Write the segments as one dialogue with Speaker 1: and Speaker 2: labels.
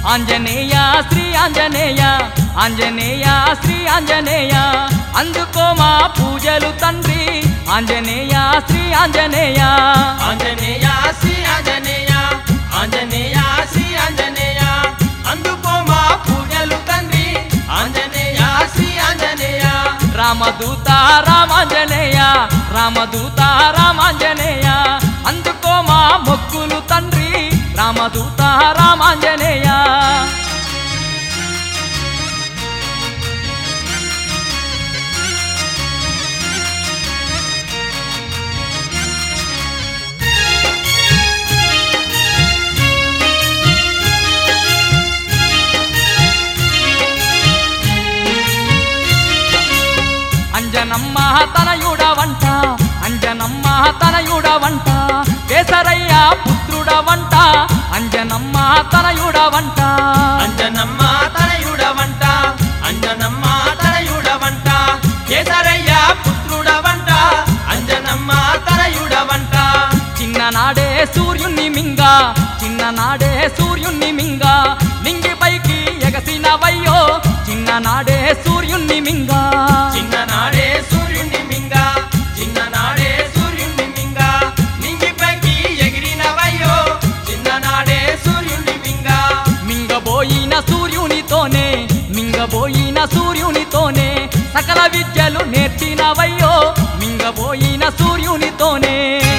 Speaker 1: ఆంజనేయ శ్రీ ఆంజనేయ ఆంజనేయ శ్రీ ఆంజనేయ అందుకో మా పూజలు తండ్రి ఆంజనేయ శ్రీ ఆంజనేయ
Speaker 2: ఆంజనేయ శ్రీ ఆంజనేయ ఆంజనేయ శ్రీ ఆంజనేయ అందుకో మా పూజలు తండ్రి ఆంజనేయ శ్రీ ఆంజనేయ
Speaker 1: రామదూత రామాంజనేయ రామదూత రామాంజనేయ అందుకో మా మొక్కులు తండ్రి రామదూత రామాంజనేయ అంజనమ్మ తనయుడవంట అంజనమ్మ తనయుడవంట కేసరయ్య పుత్రుడవంట అంజనమ్మ తనయుడవంట
Speaker 2: అంజనమ్మ తనయుడవంట అంజనమ్మ తనయుడవంట కేసరయ్య పుత్రుడవంట అంజనమ్మ తనయుడవంట
Speaker 1: చిన్ననాడే సూర్యుని మింగ చిన్ననాడే సూర్యుని మింగ మింగి పైకి ఎగసినవయ్యో చిన్ననాడే సూర్యుని మింగ
Speaker 2: చిన్ననాడే సూర్యుని మింగ చిన్ననాడే సూర్యుని మింగ నింగిపైకి ఎగిరినవయ్యో చిన్ననాడే సూర్యుని మింగ
Speaker 1: మింగబోయిన సూర్యునితోనే మింగబోయిన సూర్యునితోనే సకల విద్యలు నేర్చినవయ్యో మింగబోయిన సూర్యునితోనే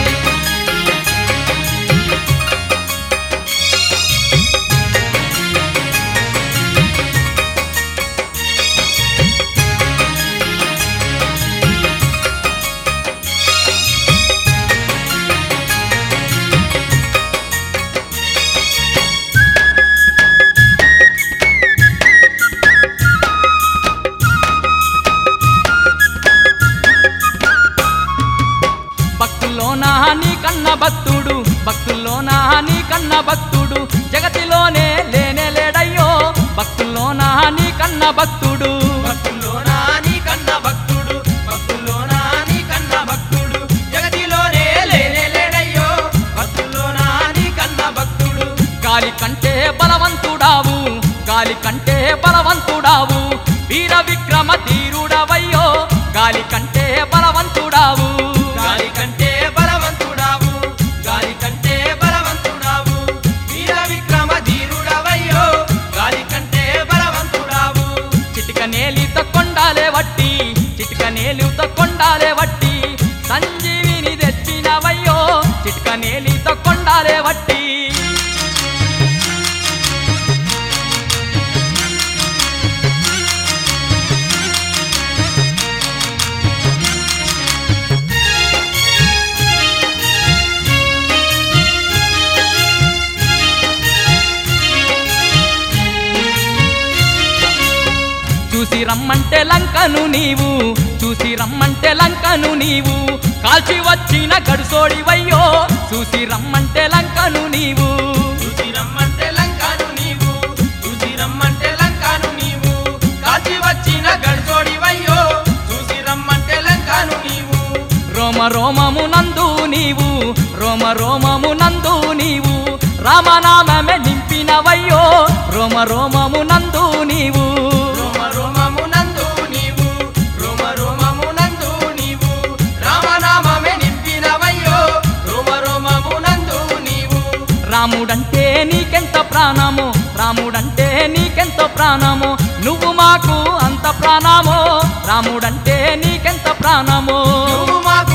Speaker 1: భక్తుల్లోనా నీ కన్న భక్తుడు భక్తుల్లోనా నీ కన్న భక్తుడు జగతిలోనే లేనే లేడయ్యో భక్తుల్లోనా నీ కన్న భక్తుడు
Speaker 2: భక్తుల్లోనా నీ కన్న భక్తుడు భక్తుల్లోనా నీ కన్న భక్తుడు జగతిలోనే లేనే లేడయ్యో భక్తుల్లోనా నీ కన్న భక్తుడు
Speaker 1: గాలి కంటే బలవంతుడావు గాలి కంటే బలవంతుడావు వీర విక్రమ ధీరుడవయ్యో గాలి కంటే బలవంతుడావు
Speaker 2: గాలి కంటే బలవంతుడావు గాలి కంటే బలవంతుడావు వీర విక్రమ ధీరుడవయ్యో గాలి కంటే బలవంతుడావు
Speaker 1: చిటిక నేలిత కొండాలే వట్టి చిటిక నేలిత కొండాలే వట్టి సంజీవిని తెచ్చినవయ్యో చిటిక నేలిత కొండాలే వట్టి చూసి రమ్మంటే లంకను నీవు చూసి రమ్మంటే లంకను నీవు కాల్చి వచ్చిన గడుసోడివయ్యో చూసి రమ్మంటే లంకను నీవు
Speaker 2: చూసి రమ్మంటే లంకాను నీవు చూసి రమ్మంటే లంకాను నీవు కాల్చి వచ్చిన గడిచోడివయ్యో చూసి రమ్మంటే లంకాను నీవు
Speaker 1: రోమ రోమము నందు నీవు రోమ రోమము నందు నీవు రామనామమే నింపినవయ్యో రోమ రోమము నందు నీవు
Speaker 2: రోమ రోమము నందు నీవు రోమ రోమము నందు నీవు రామనామమే నింపినవయ్యో రోమ రోమము నందు నీవు
Speaker 1: రాముడంటే నీకెంత ప్రాణము రాముడంటే నీకెంత ప్రాణము నువ్వు మాకు అంత ప్రాణమో రాముడంటే నీకెంత ప్రాణమో
Speaker 2: నువ్వు మాకు